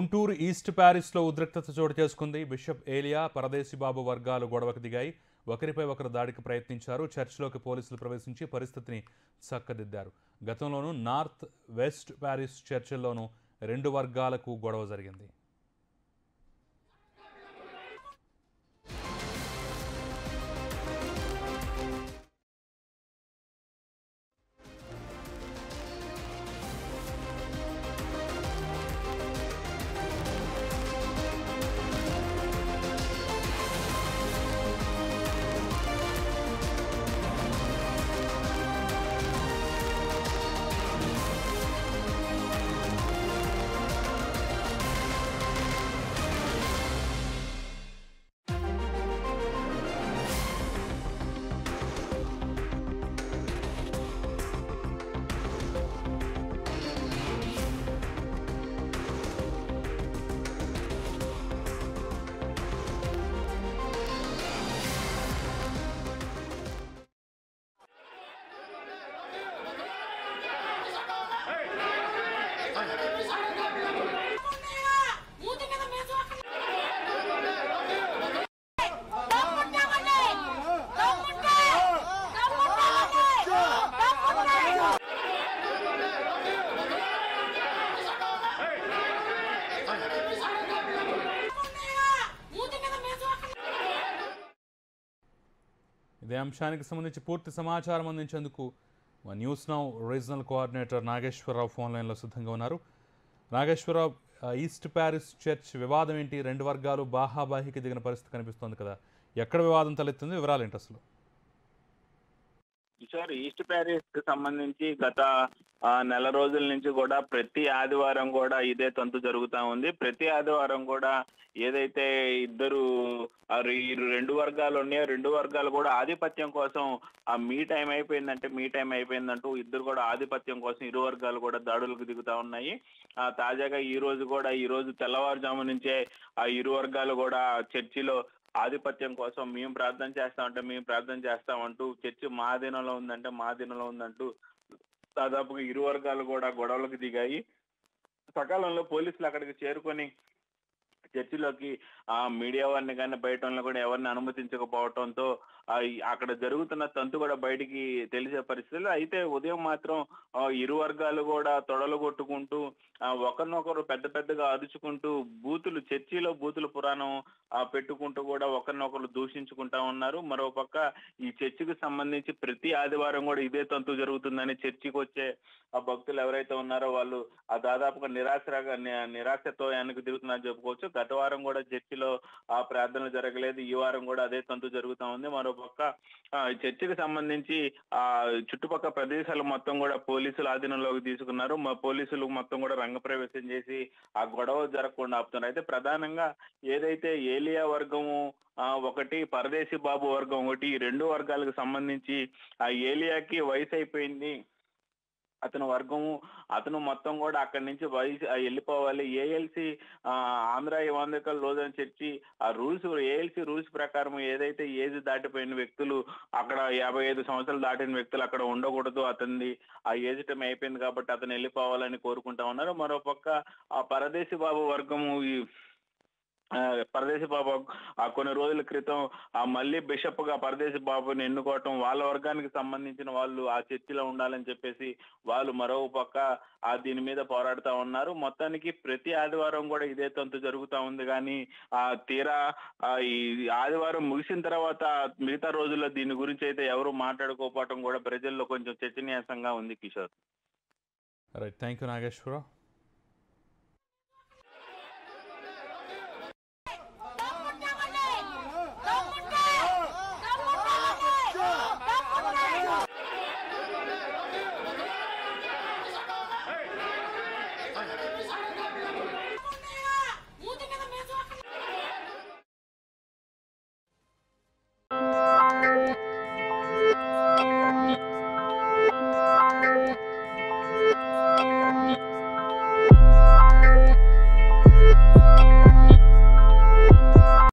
Guntur east ప్యారిస్లో ఉద్రిక్తత చోటు చేసుకుంది బిషప్ ఏలియా పరదేశి బాబు వర్గాలు గొడవకు దిగాయి ఒకరిపై ఒకరు దాడికి ప్రయత్నించారు చర్చిలోకి పోలీసులు ప్రవేశించి పరిస్థితిని చక్కదిద్దారు గతంలోనూ నార్త్ వెస్ట్ ప్యారిస్ చర్చిల్లోనూ రెండు వర్గాలకు గొడవ జరిగింది మూతి మీద మేసు అక్కడ దమ్ముంటామండి దమ్ముంటే దమ్ముంటామండి దమ్ముంటే మూతి మీద మేసు అక్కడ ఇదే అంశానికి సంబంధించి పూర్తి సమాచారం అందించేందుకు మా news now regional coordinator Nageswararao phone లైన్లో సిద్ధంగా ఉన్నారు నాగేశ్వరరావు ఆ, ఈస్ట్ ప్యారిస్ చర్చ్ వివాదం ఏంటి రెండు వర్గాలు బాహాబాహికి దిగిన పరిస్థితి కనిపిస్తోంది కదా ఎక్కడ వివాదం తలెత్తుంది వివరాలు ఏంటి అసలు కిషోర్ ఈస్ట్ ప్యారిస్ కి సంబంధించి గత ఆ, నెల రోజుల నుంచి కూడా ప్రతి ఆదివారం కూడా ఇదే తంతు జరుగుతా ఉంది ప్రతి ఆదివారం కూడా ఏదైతే ఇద్దరు ఆ రె- ఈ రెండు వర్గాలు ఉన్నాయో రెండు వర్గాలు కూడా ఆధిపత్యం కోసం ఆ మీ టైం అయిపోయిందంటే మీ టైం అయిపోయిందంటూ ఇద్దరు కూడా ఆధిపత్యం కోసం ఇరు వర్గాలు కూడా దాడులకు దిగుతా ఉన్నాయి ఆ తాజాగా ఈ రోజు కూడా ఈ రోజు తెల్లవారుజాము నుంచే ఆ ఇరు వర్గాలు కూడా చర్చిలో ఆధిపత్యం కోసం మేము ప్రార్థన చేస్తామంటే మేము ప్రార్థన చేస్తామంటూ చర్చి మా అధీనంలో ఉందంటే మా అధీనంలో ఉందంటూ దాదాపుగా ఇరు వర్గాలు కూడా గొడవలకు దిగాయి సకాలంలో పోలీసులు అక్కడికి చేరుకొని చర్చిలోకి ఆ మీడియా వారిని కానీ బయట వాళ్ళని కూడా ఎవరిని అనుమతించకపోవడంతో ఆ ఈ- అక్కడ జరుగుతున్న తంతు కూడా బయటికి తెలిసే పరిస్థితులు అయితే ఉదయం మాత్రం ఆ, ఇరు వర్గాలు కూడా తొడలు కొట్టుకుంటూ ఆ, ఒకరినొకరు పెద్ద పెద్దగా అరుచుకుంటూ బూతులు చర్చిలో బూతుల పురాణం ఆ, పెట్టుకుంటూ కూడా ఒకరినొకరు దూషించుకుంటా ఉన్నారు మరోపక్క ఈ చర్చికి సంబంధించి ప్రతి ఆదివారం కూడా ఇదే తంతు జరుగుతుందని చర్చికి వచ్చే ఆ భక్తులు ఎవరైతే ఉన్నారో వాళ్ళు ఆ దాదాపుగా నిరాశగా ని- నిరాశతో వెనక్కి తిరుగుతున్నారని చెప్పుకోవచ్చు గత వారం కూడా చర్చిలో ఆ ప్రార్థనలు జరగలేదు ఈ వారం కూడా అదే తంతు జరుగుతా ఉంది మరోపక్క ఆ, ఈ చర్చికి సంబంధించి ఆ చుట్టుపక్కల ప్రదేశాలు మొత్తం కూడా పోలీసులు ఆధీనంలోకి తీసుకున్నారు మా పోలీసులు మొత్తం కూడా రంగప్రవేశం చేసి ఆ గొడవ జరగకుండా ఆపుతున్నారు అయితే ప్రధానంగా ఏదైతే ఏలియా వర్గము ఆ ఒకటి పరదేశీ బాబు వర్గం ఒకటి ఈ రెండు వర్గాలకు సంబంధించి ఆ ఏలియాకి వయసు అయిపోయింది అతని వర్గము అతను మొత్తం కూడా అక్కడి నుంచి వయసు ఆ వెళ్ళిపోవాలి ఏఎల్సి ఆంధ్ర ఇవాంధ్రికల్ రోజని చర్చి ఆ రూల్స్ ఏఎల్సి రూల్స్ ప్రకారం ఏదైతే ఏజ్ దాటిపోయిన వ్యక్తులు అక్కడ యాభై ఐదు సంవత్సరాలు దాటిన వ్యక్తులు అక్కడ ఉండకూడదు అతనిది ఆ ఏజ్ టైం అయిపోయింది కాబట్టి అతను వెళ్ళిపోవాలని కోరుకుంటా ఉన్నారు మరోపక్క ఆ పరదేశీ బాబు వర్గము ఈ ఆ, పరదేశీ బాబు ఆ కొన్ని రోజుల క్రితం ఆ మళ్ళీ బిషప్ గా పరదేశీ బాబుని ఎన్నుకోవటం వాళ్ళ వర్గానికి సంబంధించిన వాళ్ళు ఆ చర్చిలో ఉండాలని చెప్పేసి వాళ్ళు మరో పక్క ఆ దీని మీద పోరాడుతా ఉన్నారు మొత్తానికి ప్రతి ఆదివారం కూడా ఇదే తంతు జరుగుతా ఉంది కానీ ఆ తీరా ఆ ఈ ఆదివారం ముగిసిన తర్వాత మిగతా రోజుల్లో దీని గురించి అయితే ఎవరు మాట్లాడుకోకపోవటం కూడా ప్రజల్లో కొంచెం చర్చనీయాంశంగా ఉంది Kishore right thank you Nageswararao